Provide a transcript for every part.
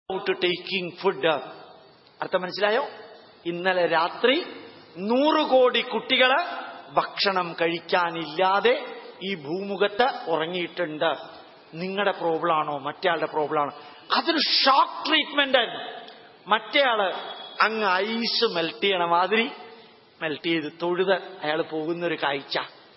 Out taking food അർത്ഥം മനസ്സിലായോ ഇന്നലെ രാത്രി നൂറ് കോടി കുട്ടികള് ഭക്ഷണം കഴിക്കാനില്ലാതെ ഈ ഭൂമുഖത്ത് ഉറങ്ങിയിട്ടുണ്ട് നിങ്ങളുടെ പ്രോബ്ലം ആണോ മറ്റേയാളുടെ പ്രോബ്ലം ആണോ അതൊരു ഷോക്ക് ട്രീറ്റ്മെന്റ് ആയിരുന്നു മറ്റേയാള് അങ്ങ് ഐസ് മെൽറ്റ് ചെയ്യണ മാതിരി മെൽറ്റ് ചെയ്ത് തൊഴുത് അയാൾ പോകുന്നൊരു കാഴ്ച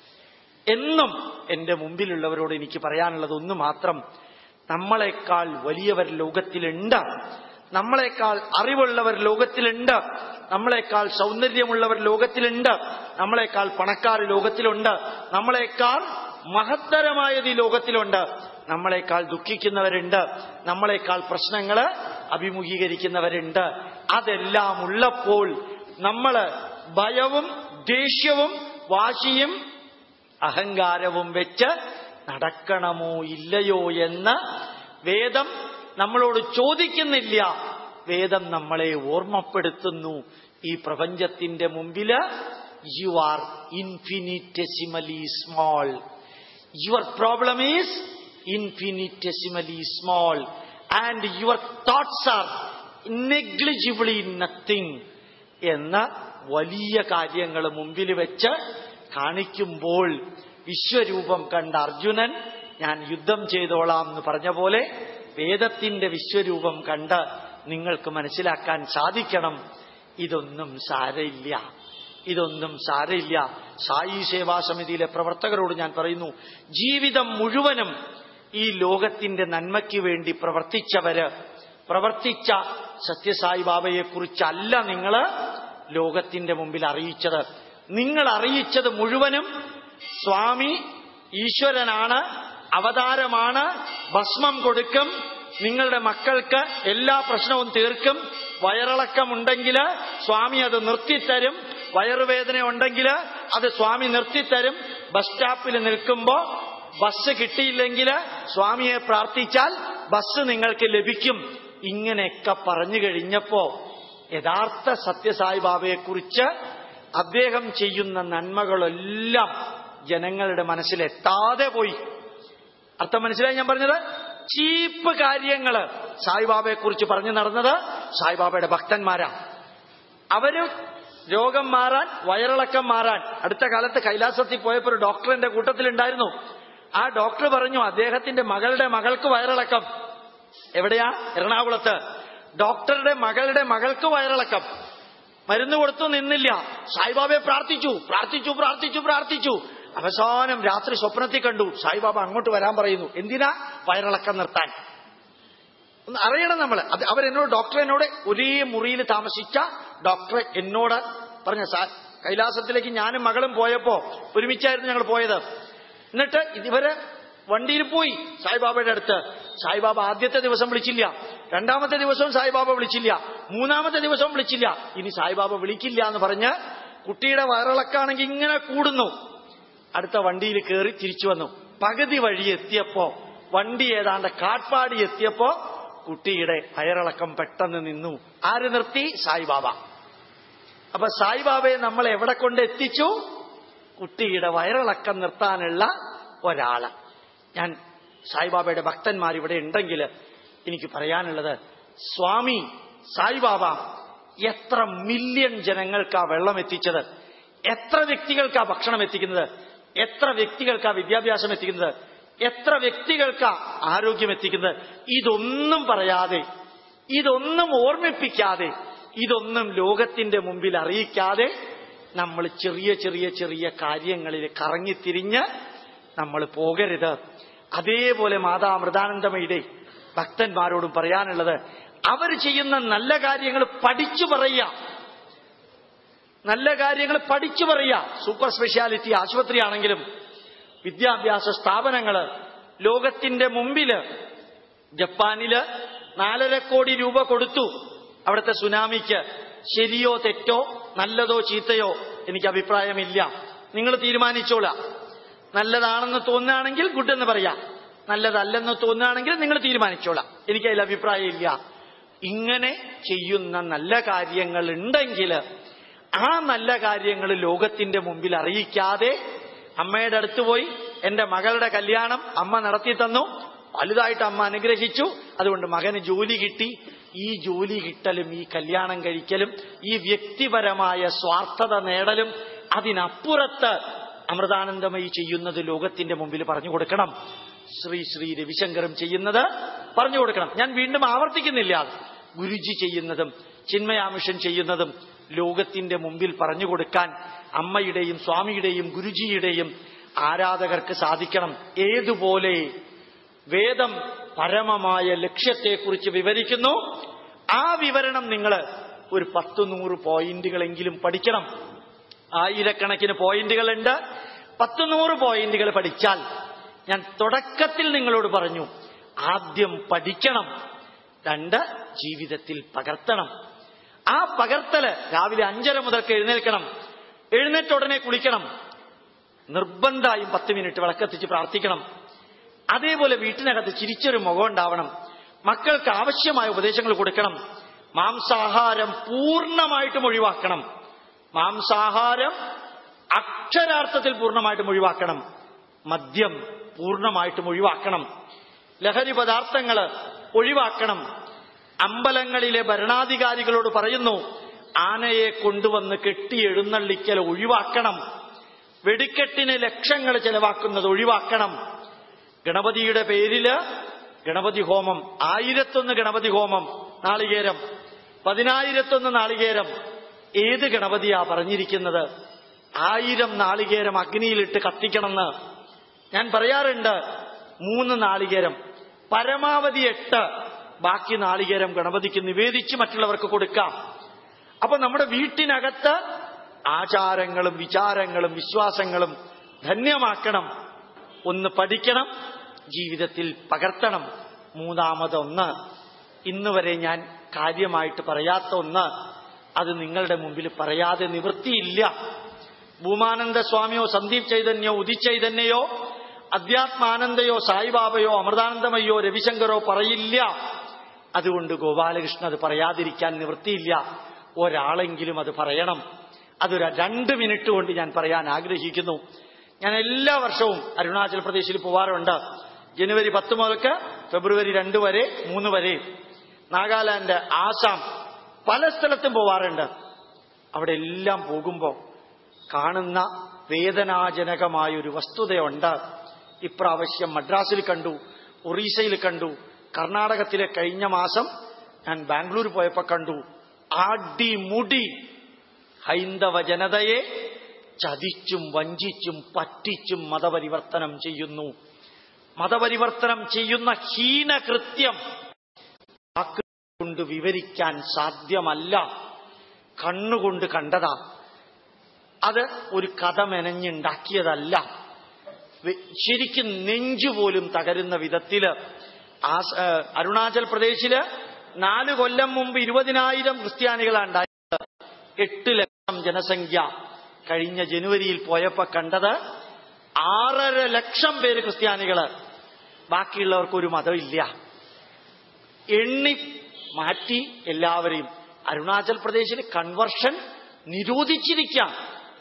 എന്നും എന്റെ മുമ്പിലുള്ളവരോട് എനിക്ക് പറയാനുള്ളത് ഒന്ന് മാത്രം നമ്മളെക്കാൾ വലിയവർ ലോകത്തിലുണ്ട് നമ്മളെക്കാൾ അറിവുള്ളവർ ലോകത്തിലുണ്ട് നമ്മളെക്കാൾ സൗന്ദര്യമുള്ളവർ ലോകത്തിലുണ്ട് നമ്മളെക്കാൾ പണക്കാർ ലോകത്തിലുണ്ട് നമ്മളെക്കാൾ മഹത്തരമായത് ഈ ലോകത്തിലുണ്ട് നമ്മളെക്കാൾ ദുഃഖിക്കുന്നവരുണ്ട് നമ്മളെക്കാൾ പ്രശ്നങ്ങള് അഭിമുഖീകരിക്കുന്നവരുണ്ട് അതെല്ലാം ഉള്ളപ്പോൾ നമ്മള് ഭയവും ദേഷ്യവും വാശിയും അഹങ്കാരവും വെച്ച് നടക്കണമോ ഇല്ലയോ എന്ന് വേദം നമ്മളോട് ചോദിക്കുന്നില്ല വേദം നമ്മളെ ഓർമ്മപ്പെടുത്തുന്നു ഈ പ്രപഞ്ചത്തിന്റെ മുമ്പില് you are infinitesimally small your problem is infinitesimally small and your thoughts are negligibly nothing എന്ന വലിയ കാര്യങ്ങൾ മുമ്പിൽ വെച്ച് കാണിക്കുമ്പോൾ വിശ്വരൂപം കണ്ട അർജുനൻ ഞാൻ യുദ്ധം ചെയ്തോളാം എന്ന് പറഞ്ഞ പോലെ വേദത്തിന്റെ വിശ്വരൂപം കണ്ട് നിങ്ങൾക്ക് മനസ്സിലാക്കാൻ സാധിക്കണം ഇതൊന്നും സാരയില്ല ഇതൊന്നും സാരയില്ല സായി സേവാ സമിതിയിലെ പ്രവർത്തകരോട് ഞാൻ പറയുന്നു ജീവിതം മുഴുവനും ഈ ലോകത്തിന്റെ നന്മയ്ക്ക് വേണ്ടി പ്രവർത്തിച്ചവര് പ്രവർത്തിച്ച സത്യസായി ബാബയെ കുറിച്ചല്ല നിങ്ങൾ ലോകത്തിന്റെ മുമ്പിൽ അറിയിച്ചത് നിങ്ങൾ അറിയിച്ചത് മുഴുവനും സ്വാമി ഈശ്വരനാണ് അവതാരമാണ് ഭസ്മം കൊടുക്കും നിങ്ങളുടെ മക്കൾക്ക് എല്ലാ പ്രശ്നവും തീർക്കും വയറിളക്കമുണ്ടെങ്കിൽ സ്വാമി അത് നിർത്തിത്തരും വയറുവേദന ഉണ്ടെങ്കിൽ അത് സ്വാമി നിർത്തിത്തരും ബസ് സ്റ്റോപ്പിൽ നിൽക്കുമ്പോ ബസ് കിട്ടിയില്ലെങ്കിൽ സ്വാമിയെ പ്രാർത്ഥിച്ചാൽ ബസ് നിങ്ങൾക്ക് ലഭിക്കും ഇങ്ങനെയൊക്കെ പറഞ്ഞു കഴിഞ്ഞപ്പോ യഥാർത്ഥ സത്യസായി ബാബയെ കുറിച്ച് അദ്ദേഹം ചെയ്യുന്ന നന്മകളെല്ലാം ജനങ്ങളുടെ മനസ്സിൽ എത്താതെ പോയി അർത്ഥം മനസ്സിലായി ഞാൻ പറഞ്ഞത് ചീപ്പ് കാര്യങ്ങള് സായിബാബയെ കുറിച്ച് പറഞ്ഞു നടന്നത് സായിബാബയുടെ ഭക്തന്മാരാ അവര് രോഗം മാറാൻ വയറിളക്കം മാറാൻ അടുത്ത കാലത്ത് കൈലാസത്തിൽ പോയപ്പോൾ ഒരു ഡോക്ടർ എന്റെ കൂട്ടത്തിലുണ്ടായിരുന്നു ആ ഡോക്ടർ പറഞ്ഞു അദ്ദേഹത്തിന്റെ മകളുടെ മകൾക്ക് വയറിളക്കം എവിടെയാ എറണാകുളത്ത് ഡോക്ടറുടെ മകളുടെ മകൾക്ക് വയറിളക്കം മരുന്ന് കൊടുത്തു നിന്നില്ല സായിബാബയെ പ്രാർത്ഥിച്ചു പ്രാർത്ഥിച്ചു പ്രാർത്ഥിച്ചു പ്രാർത്ഥിച്ചു അവസാനം രാത്രി സ്വപ്നത്തിൽ കണ്ടു സായിബാബ അങ്ങോട്ട് വരാൻ പറയുന്നു എന്തിനാ വയറിളക്കം നിർത്താൻ ഒന്ന് അറിയണം നമ്മൾ അത് അവരെന്നോട് ഡോക്ടർ എന്നോട് ഒരേ മുറിയിൽ താമസിച്ച ഡോക്ടർ എന്നോട് പറഞ്ഞ സാർ കൈലാസത്തിലേക്ക് ഞാനും മകളും പോയപ്പോ ഒരുമിച്ചായിരുന്നു ഞങ്ങൾ പോയത് എന്നിട്ട് ഇവര് വണ്ടിയിൽ പോയി സായിബാബയുടെ അടുത്ത് സായിബാബ ആദ്യത്തെ ദിവസം വിളിച്ചില്ല രണ്ടാമത്തെ ദിവസവും സായിബാബ വിളിച്ചില്ല മൂന്നാമത്തെ ദിവസവും വിളിച്ചില്ല ഇനി സായിബാബ വിളിക്കില്ല എന്ന് പറഞ്ഞ് കുട്ടിയുടെ വയറിളക്കാണെങ്കിൽ ഇങ്ങനെ കൂടുന്നു അടുത്ത വണ്ടിയിൽ കയറി തിരിച്ചു വന്നു പകുതി വഴി എത്തിയപ്പോ വണ്ടി ഏതാണ്ട് കാട്പാടി എത്തിയപ്പോ കുട്ടിയുടെ വയറിളക്കം പെട്ടെന്ന് നിന്നു ആര് നിർത്തി സായിബാബ അപ്പൊ സായിബാബയെ നമ്മൾ എവിടെ കൊണ്ട് എത്തിച്ചു കുട്ടിയുടെ വയറിളക്കം നിർത്താനുള്ള ഒരാള് ഞാൻ സായിബാബയുടെ ഭക്തന്മാർ ഇവിടെ ഉണ്ടെങ്കിൽ എനിക്ക് പറയാനുള്ളത് സ്വാമി സായിബാബ എത്ര മില്യൺ ജനങ്ങൾക്കാ വെള്ളം എത്തിച്ചത് എത്ര വ്യക്തികൾക്കാ ഭക്ഷണം എത്തിക്കുന്നത് എത്ര വ്യക്തികൾക്കാ വിദ്യാഭ്യാസം എത്തിക്കുന്നത് എത്ര വ്യക്തികൾക്കാ ആരോഗ്യം എത്തിക്കുന്നത് ഇതൊന്നും പറയാതെ ഇതൊന്നും ഓർമ്മിപ്പിക്കാതെ ഇതൊന്നും ലോകത്തിന്റെ മുമ്പിൽ അറിയിക്കാതെ നമ്മൾ ചെറിയ ചെറിയ ചെറിയ കാര്യങ്ങളിൽ കറങ്ങിത്തിരിഞ്ഞ് നമ്മൾ പോകരുത് അതേപോലെ മാതാ അമൃതാനന്ദമയുടെ ഭക്തന്മാരോടും പറയാനുള്ളത് അവർ ചെയ്യുന്ന നല്ല കാര്യങ്ങൾ പഠിച്ചു പറയുക നല്ല കാര്യങ്ങൾ പഠിച്ചു പറയുക സൂപ്പർ സ്പെഷ്യാലിറ്റി ആശുപത്രിയാണെങ്കിലും വിദ്യാഭ്യാസ സ്ഥാപനങ്ങള് ലോകത്തിന്റെ മുമ്പില് ജപ്പാനില് നാലര കോടി രൂപ കൊടുത്തു അവിടുത്തെ സുനാമിക്ക് ശരിയോ തെറ്റോ നല്ലതോ ചീത്തയോ എനിക്ക് അഭിപ്രായമില്ല നിങ്ങൾ തീരുമാനിച്ചോളാം നല്ലതാണെന്ന് തോന്നുകയാണെങ്കിൽ ഗുഡ് എന്ന് പറയാം നല്ലതല്ലെന്ന് തോന്നുകയാണെങ്കിൽ നിങ്ങൾ തീരുമാനിച്ചോളാം എനിക്ക് അതിൽ അഭിപ്രായമില്ല ഇങ്ങനെ ചെയ്യുന്ന നല്ല കാര്യങ്ങൾ ഉണ്ടെങ്കിൽ ആ നല്ല കാര്യങ്ങൾ ലോകത്തിന്റെ മുമ്പിൽ അറിയിക്കാതെ അമ്മയുടെ അടുത്ത് പോയി എന്റെ മകളുടെ കല്യാണം അമ്മ നടത്തി തന്നു വലുതായിട്ട് അമ്മ അനുഗ്രഹിച്ചു അതുകൊണ്ട് മകന് ജോലി കിട്ടി ഈ ജോലി കിട്ടലും ഈ കല്യാണം കഴിക്കലും ഈ വ്യക്തിപരമായ സ്വാർത്ഥത നേടലും അതിനപ്പുറത്ത് അമൃതാനന്ദമയി ചെയ്യുന്നത് ലോകത്തിന്റെ മുമ്പിൽ പറഞ്ഞു കൊടുക്കണം ശ്രീ ശ്രീ രവിശങ്കറും ചെയ്യുന്നത് പറഞ്ഞു കൊടുക്കണം ഞാൻ വീണ്ടും ആവർത്തിക്കുന്നില്ല അത്. ഗുരുജി ചെയ്യുന്നതും ചിന്മയാമിഷൻ ചെയ്യുന്നതും ലോകത്തിന്റെ മുമ്പിൽ പറഞ്ഞു കൊടുക്കാൻ അമ്മയുടെയും സ്വാമിയുടെയും ഗുരുജിയുടെയും ആരാധകർക്ക് സാധിക്കണം ഏതുപോലെ വേദം പരമമായ ലക്ഷ്യത്തെക്കുറിച്ച് വിവരിക്കുന്നു ആ വിവരണം നിങ്ങൾ ഒരു പത്ത് നൂറ് പോയിന്റുകളെങ്കിലും പഠിക്കണം ആയിരക്കണക്കിന് പോയിന്റുകളുണ്ട് പത്ത് നൂറ് പോയിന്റുകൾ പഠിച്ചാൽ ഞാൻ തുടക്കത്തിൽ നിങ്ങളോട് പറഞ്ഞു ആദ്യം പഠിക്കണം രണ്ട് ജീവിതത്തിൽ പകർത്തണം ആ പകർത്തല് രാവിലെ അഞ്ചര മുതൽക്ക് എഴുന്നേൽക്കണം എഴുന്നേറ്റ ഉടനെ കുളിക്കണം നിർബന്ധമായും പത്ത് മിനിറ്റ് വിളക്കത്തിച്ച് പ്രാർത്ഥിക്കണം അതേപോലെ വീട്ടിനകത്ത് ചിരിച്ചൊരു മുഖം ഉണ്ടാവണം മക്കൾക്ക് ആവശ്യമായ ഉപദേശങ്ങൾ കൊടുക്കണം മാംസാഹാരം പൂർണ്ണമായിട്ടും ഒഴിവാക്കണം മാംസാഹാരം അക്ഷരാർത്ഥത്തിൽ പൂർണ്ണമായിട്ടും ഒഴിവാക്കണം മദ്യം പൂർണ്ണമായിട്ടും ഒഴിവാക്കണം ലഹരി പദാർത്ഥങ്ങൾ ഒഴിവാക്കണം അമ്പലങ്ങളിലെ ഭരണാധികാരികളോട് പറയുന്നു ആനയെ കൊണ്ടുവന്ന് കെട്ടി എഴുന്നള്ളിക്കൽ ഒഴിവാക്കണം വെടിക്കെട്ടിന് ലക്ഷങ്ങൾ ചെലവാക്കുന്നത് ഒഴിവാക്കണം ഗണപതിയുടെ പേരില് ഗണപതി ഹോമം ആയിരത്തൊന്ന് ഗണപതി ഹോമം നാളികേരം പതിനായിരത്തൊന്ന് നാളികേരം ഏത് ഗണപതിയാ പറഞ്ഞിരിക്കുന്നത് ആയിരം നാളികേരം അഗ്നിയിലിട്ട് കത്തിക്കണമെന്ന് ഞാൻ പറയാറുണ്ട് മൂന്ന് നാളികേരം പരമാവധി എട്ട് ബാക്കി നാളികേരം ഗണപതിക്ക് നിവേദിച്ച് മറ്റുള്ളവർക്ക് കൊടുക്കാം അപ്പൊ നമ്മുടെ വീട്ടിനകത്ത് ആചാരങ്ങളും വിചാരങ്ങളും വിശ്വാസങ്ങളും ധന്യമാക്കണം ഒന്ന് പഠിക്കണം ജീവിതത്തിൽ പകർത്തണം മൂന്നാമതൊന്ന് ഇന്ന് വരെ ഞാൻ കാര്യമായിട്ട് പറയാത്ത ഒന്ന് അത് നിങ്ങളുടെ മുമ്പിൽ പറയാതെ നിവൃത്തിയില്ല ഭൂമാനന്ദ സ്വാമിയോ സന്ദീപ് ചൈതന്യോ ഉദിത് ചൈതന്യയോ അധ്യാത്മാനന്ദയോ സായിബാബയോ അമൃതാനന്ദമയ്യോ രവിശങ്കറോ പറയില്ല അതുകൊണ്ട് ഗോപാലകൃഷ്ണൻ അത് പറയാതിരിക്കാൻ നിവൃത്തിയില്ല ഒരാളെങ്കിലും അത് പറയണം അതൊരു രണ്ട് മിനിറ്റ് കൊണ്ട് ഞാൻ പറയാൻ ആഗ്രഹിക്കുന്നു ഞാൻ എല്ലാ വർഷവും അരുണാചൽ പ്രദേശിൽ പോവാറുണ്ട് ജനുവരി പത്ത് മുതൽക്ക് ഫെബ്രുവരി രണ്ട് വരെ മൂന്ന് വരെ നാഗാലാൻഡ് ആസാം പല സ്ഥലത്തും പോവാറുണ്ട് അവിടെ എല്ലാം പോകുമ്പോൾ കാണുന്ന വേദനാജനകമായ ഒരു വസ്തുതയുണ്ട് ഇപ്രാവശ്യം മദ്രാസിൽ കണ്ടു ഒറീസയിൽ കണ്ടു കർണാടകത്തിലെ കഴിഞ്ഞ മാസം ഞാൻ ബാംഗ്ലൂർ പോയപ്പോ കണ്ടു ആടിമുടി ഹൈന്ദവ ജനതയെ ചതിച്ചും വഞ്ചിച്ചും പറ്റിച്ചും മതപരിവർത്തനം ചെയ്യുന്നു മതപരിവർത്തനം ചെയ്യുന്ന ഹീനകൃത്യം വാക്കുകൊണ്ട് വിവരിക്കാൻ സാധ്യമല്ല കണ്ണുകൊണ്ട് കണ്ടതാ അത് ഒരു കഥ മെനഞ്ഞുണ്ടാക്കിയതല്ല വെ- ശരിക്കും നെഞ്ചുപോലും തകരുന്ന വിധത്തില് ആസ്- ഏ, അരുണാചൽ പ്രദേശില് നാല് കൊല്ലം മുമ്പ് ഇരുപതിനായിരം ക്രിസ്ത്യാനികളാണ് ഉണ്ടായത് എട്ട് ലക്ഷം ജനസംഖ്യ കഴിഞ്ഞ ജനുവരിയിൽ പോയപ്പോ കണ്ടത് ആറര ലക്ഷം പേര് ക്രിസ്ത്യാനികള് ബാക്കിയുള്ളവർക്ക് ഒരു മതമില്ല എണ്ണി മാറ്റി എല്ലാവരെയും അരുണാചൽ പ്രദേശിൽ കൺവർഷൻ നിരോധിച്ചിരിക്കാം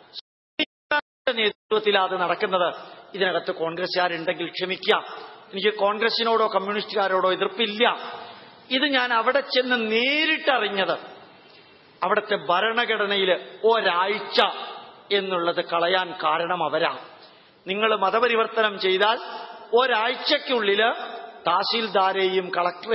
നേതൃത്വത്തിൽ അത് നടക്കുന്നത് ഇതിനകത്ത് കോൺഗ്രസ്സുകാരുണ്ടെങ്കിൽ ക്ഷമിക്കാം എനിക്ക് കോൺഗ്രസിനോടോ കമ്മ്യൂണിസ്റ്റുകാരോടോ എതിർപ്പില്ല ഇത് ഞാൻ അവിടെ ചെന്ന് നേരിട്ടറിഞ്ഞത് അവിടുത്തെ ഭരണഘടനയിൽ ഒരാഴ്ച എന്നുള്ളത് കളയാൻ കാരണം അവരാ നിങ്ങൾ മതപരിവർത്തനം ചെയ്താൽ ഒരാഴ്ചക്കുള്ളിൽ തഹസീൽദാരെയും കളക്ടറെയും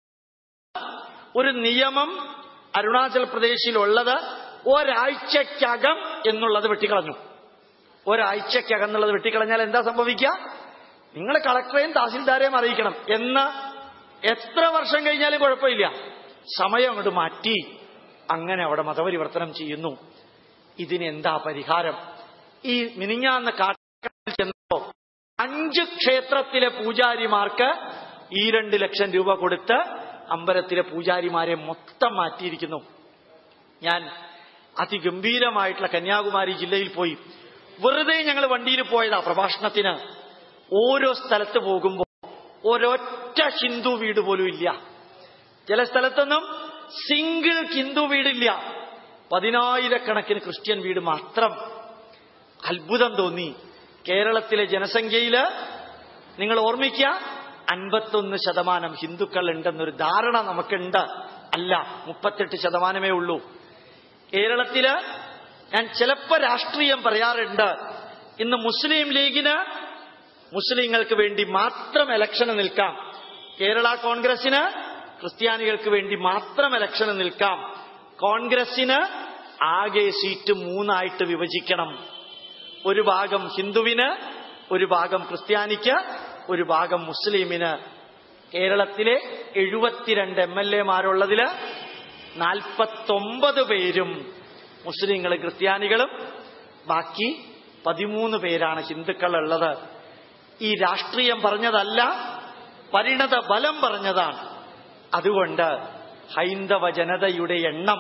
ഒരു നിയമം അരുണാചൽ പ്രദേശിലുള്ളത് ഒരാഴ്ചക്കകം എന്നുള്ളത് വെട്ടിക്കളഞ്ഞു ഒരാഴ്ചക്കകം എന്നുള്ളത് വെട്ടിക്കളഞ്ഞാൽ എന്താ സംഭവിക്കുക നിങ്ങൾ കളക്ടറെയും തഹസീൽദാരെയും അറിയിക്കണം എന്ന് എത്ര വർഷം കഴിഞ്ഞാലും കുഴപ്പമില്ല സമയം അങ്ങോട്ട് മാറ്റി അങ്ങനെ അവിടെ മതപരിവർത്തനം ചെയ്യുന്നു ഇതിന് എന്താ പരിഹാരം ഈ മിനിഞ്ഞാന്ന് കാട്ടിൽ ചെന്നപ്പോ അഞ്ച് ക്ഷേത്രത്തിലെ പൂജാരിമാർക്ക് ഈ രണ്ട് ലക്ഷം രൂപ കൊടുത്ത് അമ്പലത്തിലെ പൂജാരിമാരെ മൊത്തം മാറ്റിയിരിക്കുന്നു ഞാൻ അതിഗംഭീരമായിട്ടുള്ള കന്യാകുമാരി ജില്ലയിൽ പോയി വെറുതെ ഞങ്ങൾ വണ്ടിയിൽ പോയതാ പ്രഭാഷണത്തിന് ഓരോ സ്ഥലത്ത് പോകുമ്പോൾ ഒരൊറ്റ ഹിന്ദു വീട് പോലും ഇല്ല ചില സ്ഥലത്തൊന്നും സിംഗിൾ ഹിന്ദു വീടില്ല പതിനായിരക്കണക്കിന് ക്രിസ്ത്യൻ വീട് മാത്രം അത്ഭുതം തോന്നി കേരളത്തിലെ ജനസംഖ്യയില് നിങ്ങൾ ഓർമ്മിക്കുക അൻപത്തൊന്ന് ശതമാനം ഹിന്ദുക്കൾ ഉണ്ടെന്നൊരു ധാരണ നമുക്കുണ്ട് അല്ല മുപ്പത്തെട്ട് ശതമാനമേ ഉള്ളൂ കേരളത്തില് ഞാൻ ചിലപ്പോ രാഷ്ട്രീയം പറയാറുണ്ട് ഇന്ന് മുസ്ലിം ലീഗിന് മുസ്ലിങ്ങൾക്ക് വേണ്ടി മാത്രം ഇലക്ഷന് നിൽക്കാം കേരള കോൺഗ്രസിന് ക്രിസ്ത്യാനികൾക്ക് വേണ്ടി മാത്രം ഇലക്ഷന് നിൽക്കാം കോൺഗ്രസിന് ആകെ സീറ്റ് മൂന്നായിട്ട് വിഭജിക്കണം ഒരു ഭാഗം ഹിന്ദുവിന് ഒരു ഭാഗം ക്രിസ്ത്യാനിക്ക് ഒരു ഭാഗം മുസ്ലിമിന് കേരളത്തിലെ എഴുപത്തിരണ്ട് എം എൽ എമാരുള്ളതില് നാൽപ്പത്തൊമ്പത് പേരും മുസ്ലിങ്ങളും ക്രിസ്ത്യാനികളും ബാക്കി പതിമൂന്ന് പേരാണ് ഹിന്ദുക്കളുള്ളത് ഈ രാഷ്ട്രീയം പറഞ്ഞതല്ല പരിണത ബലം പറഞ്ഞതാണ് അതുകൊണ്ട് ഹൈന്ദവ ജനതയുടെ എണ്ണം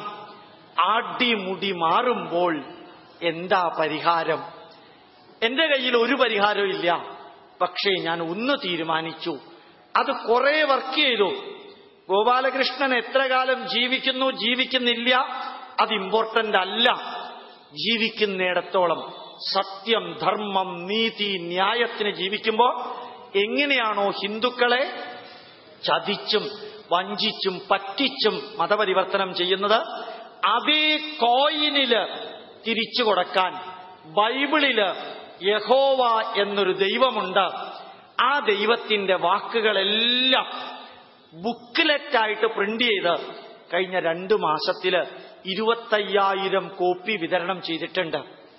ആടിമുടി മാറുമ്പോൾ എന്താ പരിഹാരം എന്റെ കയ്യിൽ ഒരു പരിഹാരവും ഇല്ല പക്ഷേ ഞാൻ ഒന്ന് തീരുമാനിച്ചു അത് കുറെ വർക്ക് ചെയ്തു ഗോപാലകൃഷ്ണൻ എത്ര കാലം ജീവിക്കുന്നു ജീവിക്കുന്നില്ല അത് ഇമ്പോർട്ടന്റ് അല്ല ജീവിക്കുന്നിടത്തോളം സത്യം ധർമ്മം നീതി ന്യായത്തിന് ജീവിക്കുമ്പോൾ എങ്ങനെയാണോ ഹിന്ദുക്കളെ ചതിച്ചും വഞ്ചിച്ചും പറ്റിച്ചും മതപരിവർത്തനം ചെയ്യുന്നത് അതേ കോയിനില് തിരിച്ചു കൊടുക്കാൻ ബൈബിളില് യഹോവ എന്നൊരു ദൈവമുണ്ട് ആ ദൈവത്തിന്റെ വാക്കുകളെല്ലാം ബുക്ക്ലെറ്റായിട്ട് പ്രിന്റ് ചെയ്ത് കഴിഞ്ഞ രണ്ടു മാസത്തില് ഇരുപത്തയ്യായിരം കോപ്പി വിതരണം ചെയ്തിട്ടുണ്ട്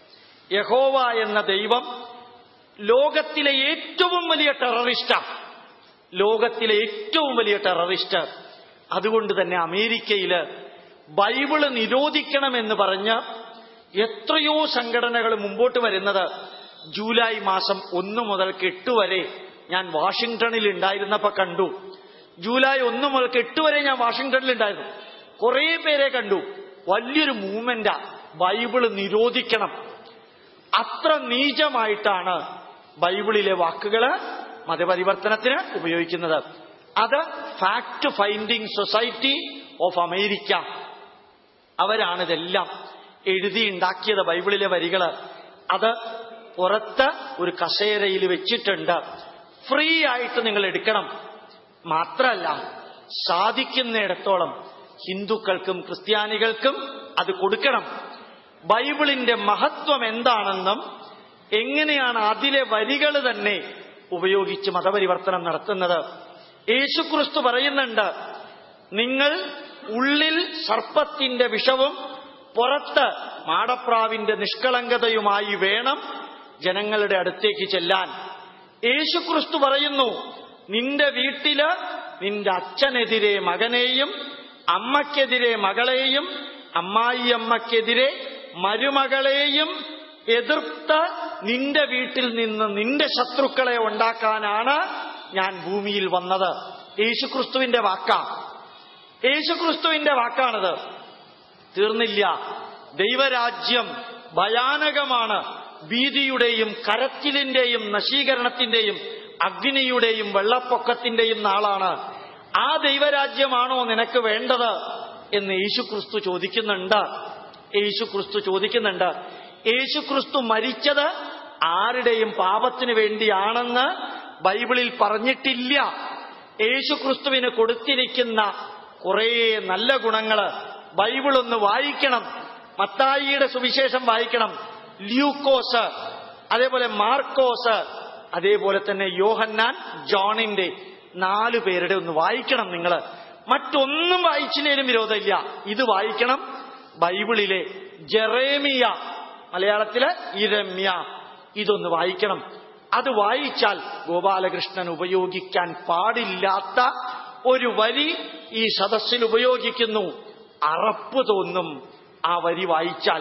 യഹോവ എന്ന ദൈവം ലോകത്തിലെ ഏറ്റവും വലിയ ടെററിസ്റ്റാ ലോകത്തിലെ ഏറ്റവും വലിയ ടെററിസ്റ്റ് അതുകൊണ്ട് തന്നെ അമേരിക്കയില് ബൈബിള് നിരോധിക്കണമെന്ന് പറഞ്ഞ് എത്രയോ സംഘടനകൾ മുമ്പോട്ട് വരുന്നത് ജൂലൈ മാസം ഒന്ന് മുതൽക്ക് എട്ട് വരെ ഞാൻ വാഷിംഗ്ടണിൽ ഉണ്ടായിരുന്നപ്പോ കണ്ടു ജൂലൈ ഒന്ന് മുതൽക്ക് എട്ട് വരെ ഞാൻ വാഷിംഗ്ടണിൽ ഉണ്ടായിരുന്നു കുറെ പേരെ കണ്ടു വലിയൊരു മൂവ്മെന്റാ ബൈബിള് നിരോധിക്കണം അത്ര നീചമായിട്ടാണ് ബൈബിളിലെ വാക്കുകള് മതപരിവർത്തനത്തിന് ഉപയോഗിക്കുന്നത് അത് fact finding society of America അവരാണിതെല്ലാം എഴുതിയുണ്ടാക്കിയത് ബൈബിളിലെ വരികള് അത് പുറത്ത് ഒരു കസേരയിൽ വെച്ചിട്ടുണ്ട് ഫ്രീ ആയിട്ട് നിങ്ങൾ എടുക്കണം മാത്രല്ല സാധിക്കുന്നിടത്തോളം ഹിന്ദുക്കൾക്കും ക്രിസ്ത്യാനികൾക്കും അത് കൊടുക്കണം ബൈബിളിന്റെ മഹത്വം എന്താണെന്നും എങ്ങനെയാണ് അതിലെ വരികൾ തന്നെ ഉപയോഗിച്ച് മതപരിവർത്തനം നടത്തുന്നത് യേശുക്രിസ്തു പറയുന്നുണ്ട് നിങ്ങൾ ഉള്ളിൽ സർപ്പത്തിന്റെ വിഷവും പുറത്ത് മാടപ്രാവിന്റെ നിഷ്കളങ്കതയുമായി വേണം ജനങ്ങളുടെ അടുത്തേക്ക് ചെല്ലാൻ യേശുക്രിസ്തു പറയുന്നു നിന്റെ വീട്ടില് നിന്റെ അച്ഛനെതിരെ മകനെയും അമ്മയ്ക്കെതിരെ മകളെയും അമ്മായിയമ്മയ്ക്കെതിരെ മരുമകളെയും എതിർത്ത് നിന്റെ വീട്ടിൽ നിന്ന് നിന്റെ ശത്രുക്കളെ ഉണ്ടാക്കാനാണ് ഞാൻ ഭൂമിയിൽ വന്നത് യേശുക്രിസ്തുവിന്റെ വാക്കാ യേശുക്രിസ്തുവിന്റെ വാക്കാണത് തീർന്നില്ല ദൈവരാജ്യം ഭയാനകമാണ് ഭീതിയുടെയും കരച്ചിലിന്റെയും നശീകരണത്തിന്റെയും അഗ്നിയുടെയും വെള്ളപ്പൊക്കത്തിന്റെയും നാളാണ് ആ ദൈവരാജ്യമാണോ നിനക്ക് വേണ്ടത് എന്ന് യേശുക്രിസ്തു ചോദിക്കുന്നുണ്ട് യേശുക്രിസ്തു ചോദിക്കുന്നുണ്ട് യേശുക്രിസ്തു മരിച്ചത് ആരുടെയും പാപത്തിന് വേണ്ടിയാണെന്ന് ബൈബിളിൽ പറഞ്ഞിട്ടില്ല യേശുക്രിസ്തുവിന് കൊടുത്തിരിക്കുന്ന കുറേ നല്ല ഗുണങ്ങള് ബൈബിൾ ഒന്ന് വായിക്കണം മത്തായിയുടെ സുവിശേഷം വായിക്കണം ല്യൂക്കോസ് അതേപോലെ മാർക്കോസ് അതേപോലെ തന്നെ യോഹന്നാൻ ജോണിന്റെ നാലു പേരുടെ ഒന്ന് വായിക്കണം നിങ്ങൾ മറ്റൊന്നും വായിച്ചില്ലേലും വിരോധമില്ല ഇത് വായിക്കണം ബൈബിളിലെ ജെറേമിയ മലയാളത്തിലെ ഇരമ്യ ഇതൊന്ന് വായിക്കണം അത് വായിച്ചാൽ ഗോപാലകൃഷ്ണൻ ഉപയോഗിക്കാൻ പാടില്ലാത്ത ഒരു വരി ഈ സദസ്സിൽ ഉപയോഗിക്കുന്നു അറപ്പ് തോന്നും ആ വരി വായിച്ചാൽ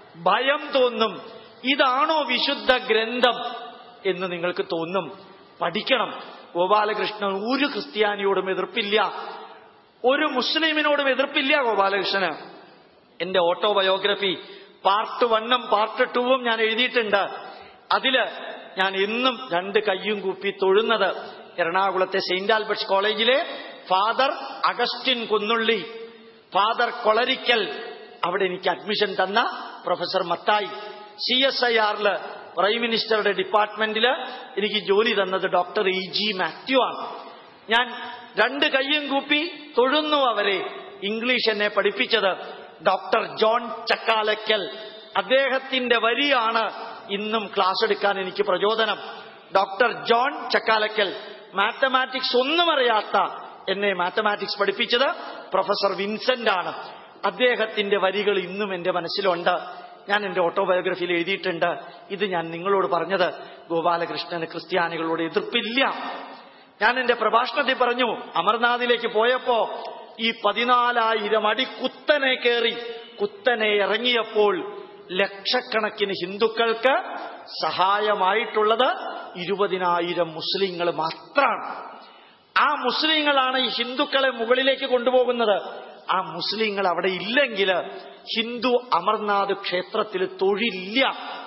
ഭയം തോന്നും ഇതാണോ വിശുദ്ധ ഗ്രന്ഥം എന്ന് നിങ്ങൾക്ക് തോന്നും പഠിക്കണം ഗോപാലകൃഷ്ണൻ ഒരു ക്രിസ്ത്യാനിയോടും എതിർപ്പില്ല ഒരു മുസ്ലിമിനോടും എതിർപ്പില്ല ഗോപാലകൃഷ്ണന് എന്റെ ഓട്ടോബയോഗ്രഫി പാർട്ട് വണ്ണും പാർട്ട് ടൂവും ഞാൻ എഴുതിയിട്ടുണ്ട് അതില് ഞാൻ എന്നും രണ്ട് കയ്യും കൂപ്പി തൊഴുന്നത് എറണാകുളത്തെ സെയിന്റ് ആൽബർട്ട്സ് കോളേജിലെ ഫാദർ അഗസ്റ്റിൻ കുന്നുള്ളി ഫാദർ കൊളരിക്കൽ അവിടെ എനിക്ക് അഡ്മിഷൻ തന്ന professor Mathai C S I ആറില് പ്രൈം മിനിസ്റ്ററുടെ ഡിപ്പാർട്ട്മെന്റില് എനിക്ക് ജോലി തന്നത് ഡോക്ടർ ഇ ജി മാത്യു ആണ് ഞാൻ രണ്ട് കയ്യും കൂപ്പി തൊഴുന്നു അവരെ ഇംഗ്ലീഷ് എന്നെ പഠിപ്പിച്ചത് ഡോക്ടർ ജോൺ ചക്കാലക്കൽ അദ്ദേഹത്തിന്റെ വരിയാണ് ഇന്നും ക്ലാസ് എടുക്കാൻ എനിക്ക് പ്രചോദനം ഡോക്ടർ ജോൺ ചക്കാലക്കൽ മാത്തമാറ്റിക്സ് ഒന്നും അറിയാത്ത എന്നെ മാത്തമാറ്റിക്സ് പഠിപ്പിച്ചത് പ്രൊഫസർ വിൻസെന്റ് ആണ് അദ്ദേഹത്തിന്റെ വരികൾ ഇന്നും എന്റെ മനസ്സിലുണ്ട് ഞാൻ എന്റെ ഓട്ടോബയോഗ്രഫിയിൽ എഴുതിയിട്ടുണ്ട് ഇത് ഞാൻ നിങ്ങളോട് പറഞ്ഞത് ഗോപാലകൃഷ്ണന് ക്രിസ്ത്യാനികളോട് എതിർപ്പില്ല ഞാൻ എന്റെ പ്രഭാഷണത്തിൽ പറഞ്ഞു അമർനാഥിലേക്ക് പോയപ്പോ ഈ പതിനാലായിരം അടി കുത്തനെ കയറി കുത്തനെ ഇറങ്ങിയപ്പോൾ ലക്ഷക്കണക്കിന് ഹിന്ദുക്കൾക്ക് സഹായമായിട്ടുള്ളത് ഇരുപതിനായിരം മുസ്ലിങ്ങൾ മാത്രമാണ് ആ മുസ്ലിങ്ങളാണ് ഈ ഹിന്ദുക്കളെ മുകളിലേക്ക് കൊണ്ടുപോകുന്നത് ആ മുസ്ലിങ്ങൾ അവിടെ ഇല്ലെങ്കിൽ ഹിന്ദു അമർനാഥ് ക്ഷേത്രത്തിൽ തൊഴിലില്ല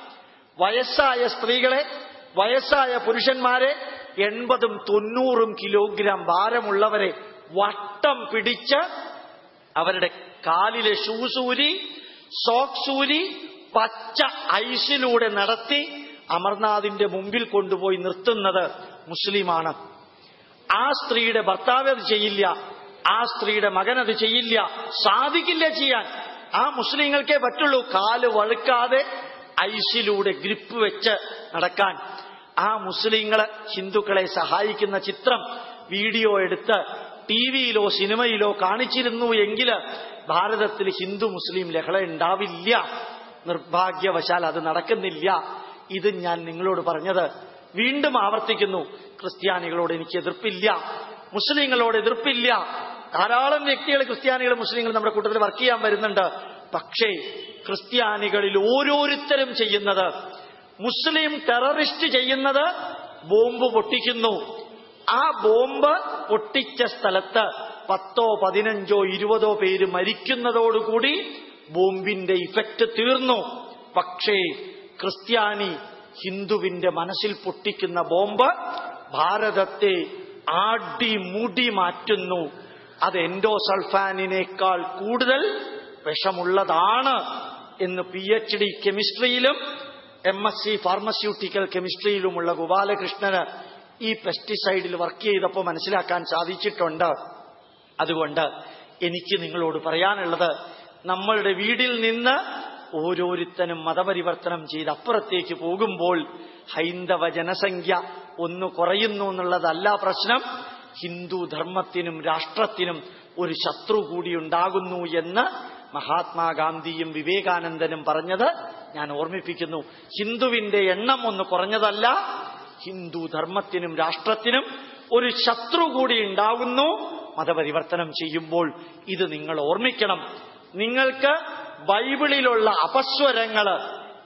വയസ്സായ സ്ത്രീകളെ വയസ്സായ പുരുഷന്മാരെ എൺപതും തൊണ്ണൂറും കിലോഗ്രാം ഭാരമുള്ളവരെ വട്ടം പിടിച്ച് അവരുടെ കാലിലെ ഷൂസൂരി സോക്സൂരി പച്ച ഐസിലൂടെ നടത്തി അമർനാഥിന്റെ മുമ്പിൽ കൊണ്ടുപോയി നിർത്തുന്നത് മുസ്ലിമാണ് ആ സ്ത്രീയുടെ ഭർത്താവ് അത് ചെയ്യില്ല ആ സ്ത്രീയുടെ മകൻ അത് ചെയ്യില്ല സാധിക്കില്ല ചെയ്യാൻ ആ മുസ്ലിങ്ങൾക്കേ പറ്റുള്ളൂ കാല് വഴുക്കാതെ ഐസിലൂടെ ഗ്രിപ്പ് വെച്ച് നടക്കാൻ ആ മുസ്ലിങ്ങള് ഹിന്ദുക്കളെ സഹായിക്കുന്ന ചിത്രം വീഡിയോ എടുത്ത് ടി വിയിലോ സിനിമയിലോ കാണിച്ചിരുന്നു എങ്കിൽ ഭാരതത്തിൽ ഹിന്ദു മുസ്ലിം ലഹള ഉണ്ടാവില്ല നിർഭാഗ്യവശാൽ അത് നടക്കുന്നില്ല ഇത് ഞാൻ നിങ്ങളോട് പറഞ്ഞത് വീണ്ടും ആവർത്തിക്കുന്നു ക്രിസ്ത്യാനികളോട് എനിക്ക് എതിർപ്പില്ല മുസ്ലിങ്ങളോട് എതിർപ്പില്ല ധാരാളം വ്യക്തികൾ ക്രിസ്ത്യാനികൾ മുസ്ലിങ്ങൾ നമ്മുടെ കൂട്ടത്തിൽ വർക്ക് ചെയ്യാൻ വരുന്നുണ്ട് പക്ഷേ ക്രിസ്ത്യാനികളിൽ ഓരോരുത്തരും ചെയ്യുന്നത് മുസ്ലിം ടെററിസ്റ്റ് ചെയ്യുന്നത് ബോംബ് പൊട്ടിക്കുന്നു ആ ബോംബ് പൊട്ടിച്ച സ്ഥലത്ത് പത്തോ പതിനഞ്ചോ ഇരുപതോ പേര് മരിക്കുന്നതോടുകൂടി ബോംബിന്റെ ഇഫക്റ്റ് തീർന്നു പക്ഷേ ക്രിസ്ത്യാനി ഹിന്ദുവിന്റെ മനസ്സിൽ പൊട്ടിക്കുന്ന ബോംബ് ഭാരതത്തെ ആടി മുടി മാറ്റുന്നു അത് എൻഡോസൾഫാനിനേക്കാൾ കൂടുതൽ വിഷമുള്ളതാണ് എന്ന് പി എച്ച് ഡി കെമിസ്ട്രിയിലും എം എസ് സി ഫാർമസ്യൂട്ടിക്കൽ കെമിസ്ട്രിയിലുമുള്ള ഗോപാലകൃഷ്ണന് ഈ പെസ്റ്റിസൈഡിൽ വർക്ക് ചെയ്തപ്പോൾ മനസ്സിലാക്കാൻ സാധിച്ചിട്ടുണ്ട് അതുകൊണ്ട് എനിക്ക് നിങ്ങളോട് പറയാനുള്ളത് നമ്മളുടെ വീടിൽ നിന്ന് ഓരോരുത്തരും മതപരിവർത്തനം ചെയ്ത് അപ്പുറത്തേക്ക് പോകുമ്പോൾ ഹൈന്ദവ ജനസംഖ്യ ഒന്ന് കുറയുന്നു എന്നുള്ളതല്ല പ്രശ്നം ഹിന്ദു ധർമ്മത്തിനും രാഷ്ട്രത്തിനും ഒരു ശത്രു കൂടി ഉണ്ടാകുന്നു എന്ന് മഹാത്മാഗാന്ധിയും വിവേകാനന്ദനും പറഞ്ഞത് ഞാൻ ഓർമ്മിപ്പിക്കുന്നു ഹിന്ദുവിന്റെ എണ്ണം ഒന്ന് കുറഞ്ഞതല്ല ഹിന്ദു ധർമ്മത്തിനും രാഷ്ട്രത്തിനും ഒരു ശത്രു കൂടി ഉണ്ടാകുന്നു മതപരിവർത്തനം ചെയ്യുമ്പോൾ ഇത് നിങ്ങൾ ഓർമ്മിക്കണം നിങ്ങൾക്ക് ബൈബിളിലുള്ള അപസ്വരങ്ങള്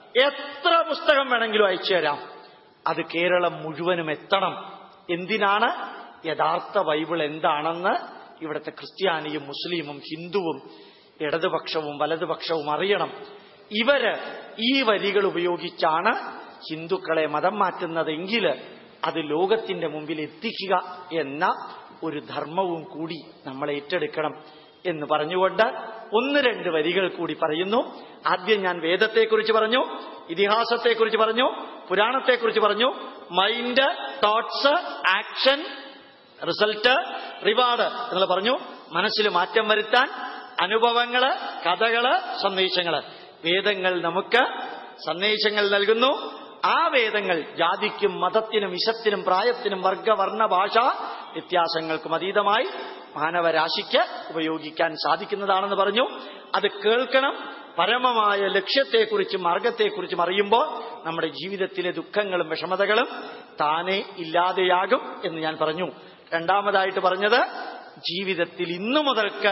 എത്ര പുസ്തകം വേണമെങ്കിലും അയച്ചു തരാം അത് കേരളം മുഴുവനും എത്തണം എന്തിനാണ് യഥാർത്ഥ ബൈബിൾ എന്താണെന്ന് ഇവിടുത്തെ ക്രിസ്ത്യാനിയും മുസ്ലിമും ഹിന്ദുവും ഇടതുപക്ഷവും വലതുപക്ഷവും അറിയണം ഇവര് ഈ വരികൾ ഉപയോഗിച്ചാണ് ഹിന്ദുക്കളെ മതം മാറ്റുന്നതെങ്കിൽ അത് ലോകത്തിന്റെ മുമ്പിൽ എത്തിക്കുക എന്ന ഒരു ധർമ്മവും കൂടി നമ്മൾ ഏറ്റെടുക്കണം എന്ന് പറഞ്ഞുകൊണ്ട് ഒന്ന് രണ്ട് വരികൾ കൂടി പറയുന്നു ആദ്യം ഞാൻ വേദത്തെക്കുറിച്ച് പറഞ്ഞു ഇതിഹാസത്തെക്കുറിച്ച് പറഞ്ഞു പുരാണത്തെക്കുറിച്ച് പറഞ്ഞു mind thoughts action result reward എന്നുള്ള പറഞ്ഞു മനസ്സിൽ മാറ്റം വരുത്താൻ അനുഭവങ്ങള് കഥകള് സന്ദേശങ്ങള് വേദങ്ങൾ നമുക്ക് സന്ദേശങ്ങൾ നൽകുന്നു ആ വേദങ്ങൾ ജാതിക്കും മതത്തിനും വിശത്തിനും പ്രായത്തിനും വർഗവർണ്ണ ഭാഷ വ്യത്യാസങ്ങൾക്കും അതീതമായി മാനവരാശിക്ക് ഉപയോഗിക്കാൻ സാധിക്കുന്നതാണെന്ന് പറഞ്ഞു അത് കേൾക്കണം പരമമായ ലക്ഷ്യത്തെക്കുറിച്ചും മാർഗത്തെക്കുറിച്ചും അറിയുമ്പോൾ നമ്മുടെ ജീവിതത്തിലെ ദുഃഖങ്ങളും വിഷമതകളും താനെ ഇല്ലാതെയാകും എന്ന് ഞാൻ പറഞ്ഞു രണ്ടാമതായിട്ട് പറഞ്ഞത് ജീവിതത്തിൽ ഇന്നു മുതൽക്ക്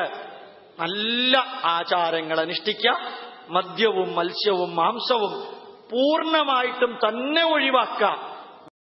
നല്ല ആചാരങ്ങൾ അനുഷ്ഠിക്കുക മദ്യവും മത്സ്യവും മാംസവും പൂർണ്ണമായിട്ടും തന്നെ ഒഴിവാക്കുക